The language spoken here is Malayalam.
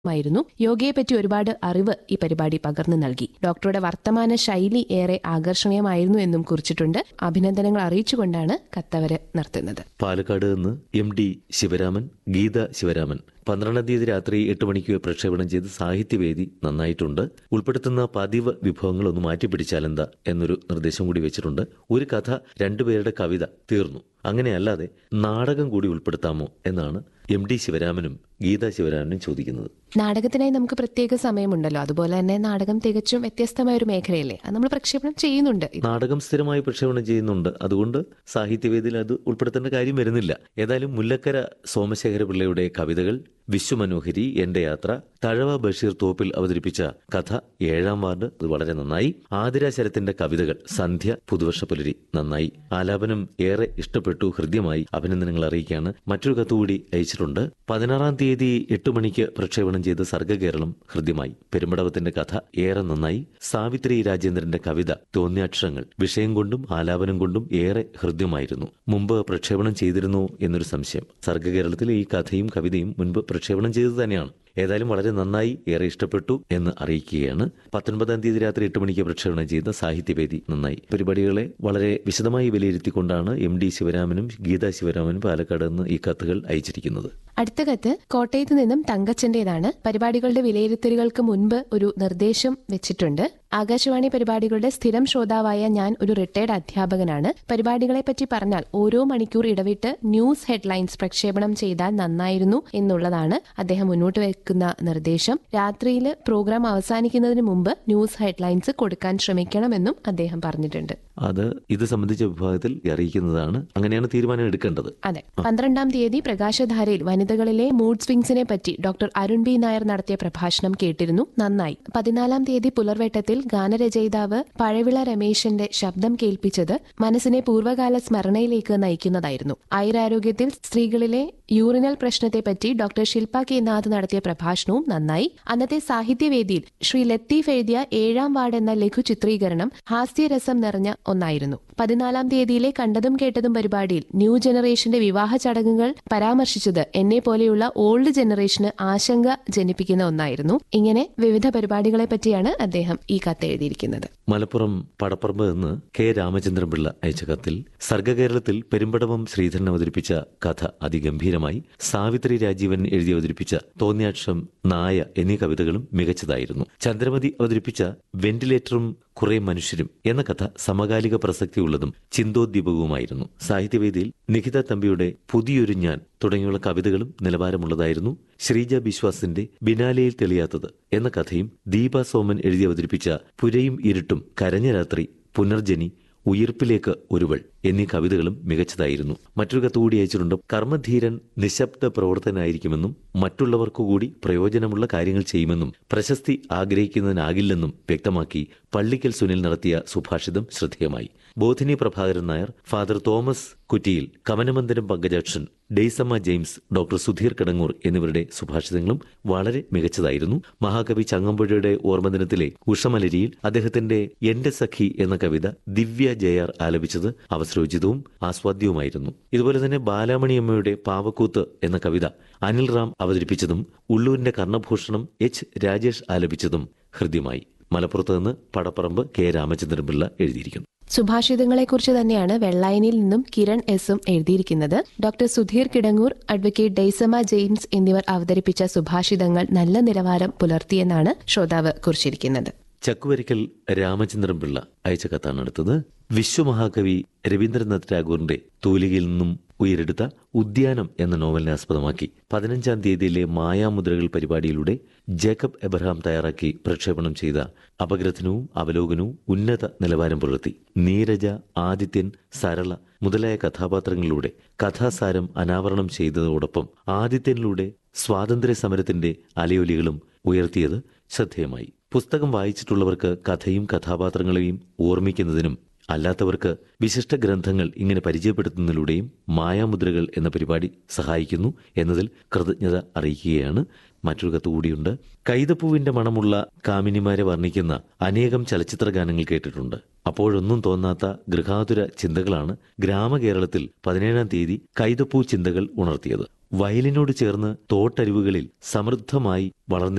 മായിരുന്നു യോഗയെപ്പറ്റി ഒരുപാട് അറിവ് ഈ പരിപാടി പകർന്നു നൽകി ഡോക്ടറുടെ വർത്തമാന ശൈലി ഏറെ ആകർഷണീയമായിരുന്നു എന്നും കുറിച്ചിട്ടുണ്ട് അഭിനന്ദനങ്ങൾ അറിയിച്ചുകൊണ്ടാണ് കത്തവര് നിർത്തുന്നത് പാലക്കാട് നിന്ന് എം ഡി ശിവരാമൻ ഗീത ശിവരാമൻ പന്ത്രണ്ടാം തീയതി രാത്രി എട്ട് മണിക്ക് പ്രക്ഷേപണം ചെയ്ത് സാഹിത്യവേദി നന്നായിട്ടുണ്ട് ഉൾപ്പെടുത്തുന്ന പതിവ് വിഭവങ്ങൾ ഒന്ന് മാറ്റിപ്പിടിച്ചാലെന്താ എന്നൊരു നിർദ്ദേശം കൂടി വെച്ചിട്ടുണ്ട് ഒരു കഥ രണ്ടുപേരുടെ കവിത തീർന്നു അങ്ങനെയല്ലാതെ നാടകം കൂടി ഉൾപ്പെടുത്താമോ എന്നാണ് എം ഡി ശിവരാമനും ഗീത ശിവരാമനും ചോദിക്കുന്നത് നാടകത്തിനായി നമുക്ക് പ്രത്യേക സമയമുണ്ടല്ലോ അതുപോലെ തന്നെ നാടകം തികച്ചും വ്യത്യസ്തമായ ഒരു മേഖലയല്ലേ അത് നമ്മൾ പ്രക്ഷേപണം ചെയ്യുന്നുണ്ട് നാടകം സ്ഥിരമായി പ്രക്ഷേപണം ചെയ്യുന്നുണ്ട് അതുകൊണ്ട് സാഹിത്യവേദിയിൽ അത് ഉൾപ്പെടുത്തേണ്ട കാര്യം വരുന്നില്ല ഏതായാലും മുല്ലക്കര സോമശേഖര പിള്ളയുടെ കവിതകൾ വിശ്വമനോഹരി എന്റെ യാത്ര തഴവ ബഷീർ തോപ്പിൽ അവതരിപ്പിച്ച കഥ ഏഴാം വാർഡ് അത് വളരെ നന്നായി ആതിര ശരത്തിന്റെ കവിതകൾ സന്ധ്യ പുതുവർഷ പുലരി നന്നായി ആലാപനം ഏറെ ഇഷ്ടപ്പെട്ടു ഹൃദ്യമായി അഭിനന്ദനങ്ങൾ അറിയിക്കുകയാണ് മറ്റൊരു കത്ത് കൂടി അയച്ചിട്ടുണ്ട് പതിനാറാം തീയതി എട്ട് മണിക്ക് പ്രക്ഷേപണം ചെയ്ത സർഗകേരളം ഹൃദ്യമായി പെരുമ്പടവത്തിന്റെ കഥ ഏറെ നന്നായി സാവിത്രി രാജേന്ദ്രന്റെ കവിത തോന്നിയാക്ഷരങ്ങൾ വിഷയം കൊണ്ടും ആലാപനം കൊണ്ടും ഏറെ ഹൃദ്യമായിരുന്നു മുമ്പ് പ്രക്ഷേപണം ചെയ്തിരുന്നു എന്നൊരു സംശയം സർഗകേരളത്തിലെ ഈ കഥയും കവിതയും മുൻപ് പ്രക്ഷേപണം ചെയ്തത് തന്നെയാണ് ഏതായാലും വളരെ നന്നായി ഏറെ ഇഷ്ടപ്പെട്ടു എന്ന് അറിയിക്കുകയാണ് പത്തൊൻപതാം തീയതി രാത്രി എട്ട് മണിക്ക് പ്രക്ഷേപണം ചെയ്ത സാഹിത്യവേദി നന്നായി പരിപാടികളെ വളരെ വിശദമായി വിലയിരുത്തിക്കൊണ്ടാണ് എം ഡി ശിവരാമനും ഗീതാ ശിവരാമനും പാലക്കാട് നിന്ന് ഈ കത്തുകൾ അയച്ചിരിക്കുന്നത് അടുത്ത കത്ത് കോട്ടയത്ത് നിന്നും തങ്കച്ചന്റേതാണ് പരിപാടികളുടെ വിലയിരുത്തലുകൾക്ക് മുൻപ് ഒരു നിർദ്ദേശം വെച്ചിട്ടുണ്ട് ആകാശവാണി പരിപാടികളുടെ സ്ഥിരം ശ്രോതാവായ ഞാൻ ഒരു റിട്ടയർഡ് അധ്യാപകനാണ് പരിപാടികളെ പറ്റി പറഞ്ഞാൽ ഓരോ മണിക്കൂർ ഇടവിട്ട് ന്യൂസ് ഹെഡ്ലൈൻസ് പ്രക്ഷേപണം ചെയ്താൽ നന്നായിരുന്നു എന്നുള്ളതാണ് അദ്ദേഹം മുന്നോട്ട് വെക്കുന്ന നിർദ്ദേശം രാത്രിയിൽ പ്രോഗ്രാം അവസാനിക്കുന്നതിന് മുമ്പ് ന്യൂസ് ഹെഡ്ലൈൻസ് കൊടുക്കാൻ ശ്രമിക്കണമെന്നും അദ്ദേഹം പറഞ്ഞിട്ടുണ്ട് അത് ഇത് സംബന്ധിച്ച വിഭാഗത്തിൽ അറിയിക്കുന്നതാണ് അങ്ങനെയാണ് തീരുമാനം എടുക്കേണ്ടത് അതെ പന്ത്രണ്ടാം തീയതി പ്രകാശധാരയിൽ വനിതകളിലെ മൂഡ് സ്വിങ്സിനെ പറ്റി ഡോക്ടർ അരുൺ ബി നായർ നടത്തിയ പ്രഭാഷണം കേട്ടിരുന്നു നന്നായി പതിനാലാം തീയതി പുലർവെട്ടത്തിൽ ഗാനരചയിതാവ് പഴവിള രമേശന്റെ ശബ്ദം കേൾപ്പിച്ചത് മനസ്സിനെ പൂർവ്വകാല സ്മരണയിലേക്ക് നയിക്കുന്നതായിരുന്നു ആയുരാരോഗ്യത്തിൽ സ്ത്രീകളിലെ യൂറിനൽ പ്രശ്നത്തെപ്പറ്റി ഡോക്ടർ ശില്പ കെ നാഥ് നടത്തിയ പ്രഭാഷണവും നന്നായി അന്നത്തെ സാഹിത്യവേദിയിൽ ശ്രീ ലത്തീഫ് എഴുതിയ ഏഴാം വാർഡ് എന്ന ലഘു ചിത്രീകരണം ഹാസ്യരസം നിറഞ്ഞ ഒന്നായിരുന്നു പതിനാലാം തീയതിയിലെ കണ്ടതും കേട്ടതും പരിപാടിയിൽ ന്യൂ ജനറേഷന്റെ വിവാഹ ചടങ്ങുകൾ പരാമർശിച്ചത് എന്നെ പോലെയുള്ള ഓൾഡ് ജനറേഷന് ആശങ്ക ജനിപ്പിക്കുന്ന ഒന്നായിരുന്നു ഇങ്ങനെ വിവിധ പരിപാടികളെ പറ്റിയാണ് അദ്ദേഹം ഈ കത്ത് എഴുതിയിരിക്കുന്നത് മലപ്പുറം പടപ്പറമ്പ് നിന്ന് കെ രാമചന്ദ്രൻ പിള്ള അയച്ച കത്തിൽ സർഗകേരളത്തിൽ പെരുമ്പടവം ശ്രീധരൻ അവതരിപ്പിച്ച കഥ അതിഗംഭീരമായി സാവിത്രി രാജീവൻ എഴുതി അവതരിപ്പിച്ച തോന്നിയാക്ഷം നായ എന്നീ കവിതകളും മികച്ചതായിരുന്നു ചന്ദ്രമതി അവതരിപ്പിച്ച വെന്റിലേറ്ററും കുറെ മനുഷ്യരും എന്ന കഥ സമകാലിക പ്രസക്തിയുള്ളതും ചിന്തോദ്ദീപകവുമായിരുന്നു സാഹിത്യവേദിയിൽ നിഖിത തമ്പിയുടെ പുതിയൊരു ഞാൻ തുടങ്ങിയുള്ള കവിതകളും നിലവാരമുള്ളതായിരുന്നു ശ്രീജ ബിശ്വാസിന്റെ ബിനാലയിൽ തെളിയാത്തത് എന്ന കഥയും ദീപ സോമൻ എഴുതി അവതരിപ്പിച്ച പുരയും ഇരുട്ടും കരഞ്ഞ രാത്രി പുനർജനി ഉയിർപ്പിലേക്ക് ഒരുവൾ എന്നീ കവിതകളും മികച്ചതായിരുന്നു മറ്റൊരു കത്ത് കൂടി അയച്ചിട്ടുണ്ട് കർമ്മധീരൻ നിശബ്ദ പ്രവർത്തനായിരിക്കുമെന്നും മറ്റുള്ളവർക്കു കൂടി പ്രയോജനമുള്ള കാര്യങ്ങൾ ചെയ്യുമെന്നും പ്രശസ്തി ആഗ്രഹിക്കുന്നതിനാകില്ലെന്നും വ്യക്തമാക്കി പള്ളിക്കൽ സുനിൽ നടത്തിയ സുഭാഷിതം ശ്രദ്ധേയമായി ബോധിനി പ്രഭാകരൻ നായർ ഫാദർ തോമസ് കുറ്റിയിൽ കമനമന്ദിരം പങ്കജാക്ഷൻ ഡെയ്സമ്മ ജെയിംസ് ഡോക്ടർ സുധീർ കടങ്ങൂർ എന്നിവരുടെ സുഭാഷിതങ്ങളും വളരെ മികച്ചതായിരുന്നു മഹാകവി ചങ്ങമ്പുഴയുടെ ഓർമ്മദിനത്തിലെ ഉഷമലരിയിൽ അദ്ദേഹത്തിന്റെ എന്റെ സഖി എന്ന കവിത ദിവ്യ ജയാർ ആലപിച്ചത് അവസരോചിതവും ആസ്വാദ്യവുമായിരുന്നു ഇതുപോലെ തന്നെ ബാലാമണിയമ്മയുടെ പാവക്കൂത്ത് എന്ന കവിത അനിൽ റാം അവതരിപ്പിച്ചതും ഉള്ളൂരിന്റെ കർണഭൂഷണം എച്ച് രാജേഷ് ആലപിച്ചതും ഹൃദ്യമായി മലപ്പുറത്ത് നിന്ന് പടപ്പറമ്പ് കെ രാമചന്ദ്രൻ പിള്ള എഴുതിയിരിക്കുന്നു സുഭാഷിതങ്ങളെക്കുറിച്ച് തന്നെയാണ് വെള്ളായനിൽ നിന്നും കിരൺ എസും എഴുതിയിരിക്കുന്നത് doctor Sudheer Kidangoor advocate Daisamma James എന്നിവർ അവതരിപ്പിച്ച സുഭാഷിതങ്ങൾ നല്ല നിലവാരം പുലർത്തിയെന്നാണ് ശ്രോതാവ് കുറിച്ചിരിക്കുന്നത് ചക്കുവരിക്കൽ രാമചന്ദ്രൻ പിള്ള അയച്ച കത്താണ് അടുത്തത് വിശ്വമഹാകവി രവീന്ദ്രനാഥ് ടാഗോറിന്റെ തൂലികയിൽ നിന്നും ഉയരെടുത്ത ഉദ്യാനം എന്ന നോവലിനെ ആസ്പദമാക്കി പതിനഞ്ചാം തീയതിയിലെ മായാമുദ്രകൾ പരിപാടിയിലൂടെ ജേക്കബ് എബ്രഹാം തയ്യാറാക്കി പ്രക്ഷേപണം ചെയ്ത അപഗ്രഥനവും അവലോകനവും ഉന്നത നിലവാരം പുലർത്തി നീരജ ആദിത്യൻ സരള മുതലായ കഥാപാത്രങ്ങളിലൂടെ കഥാസാരം അനാവരണം ചെയ്തതോടൊപ്പം ആദിത്യനിലൂടെ സ്വാതന്ത്ര്യ സമരത്തിന്റെ അലയൊലികളും ഉയർത്തിയത് ശ്രദ്ധേയമായി പുസ്തകം വായിച്ചിട്ടുള്ളവർക്ക് കഥയും കഥാപാത്രങ്ങളെയും ഓർമ്മിക്കുന്നതിനും അല്ലാത്തവർക്ക് വിശിഷ്ട ഗ്രന്ഥങ്ങൾ ഇങ്ങനെ പരിചയപ്പെടുത്തുന്നതിലൂടെയും മായാമുദ്രകൾ എന്ന പരിപാടി സഹായിക്കുന്നു എന്നതിൽ കൃതജ്ഞത അറിയിക്കുകയാണ് മറ്റൊരു കത്ത് കൂടിയുണ്ട് കൈതപ്പൂവിന്റെ മണമുള്ള കാമിനിമാരെ വർണ്ണിക്കുന്ന അനേകം ചലച്ചിത്ര ഗാനങ്ങൾ കേട്ടിട്ടുണ്ട് അപ്പോഴൊന്നും തോന്നാത്ത ഗൃഹാതുര ചിന്തകളാണ് ഗ്രാമകേരളത്തിൽ പതിനേഴാം തീയതി കൈതപ്പൂ ചിന്തകൾ ഉണർത്തിയത് വയലിനോട് ചേർന്ന് തോട്ടരുവുകളിൽ സമൃദ്ധമായി വളർന്നി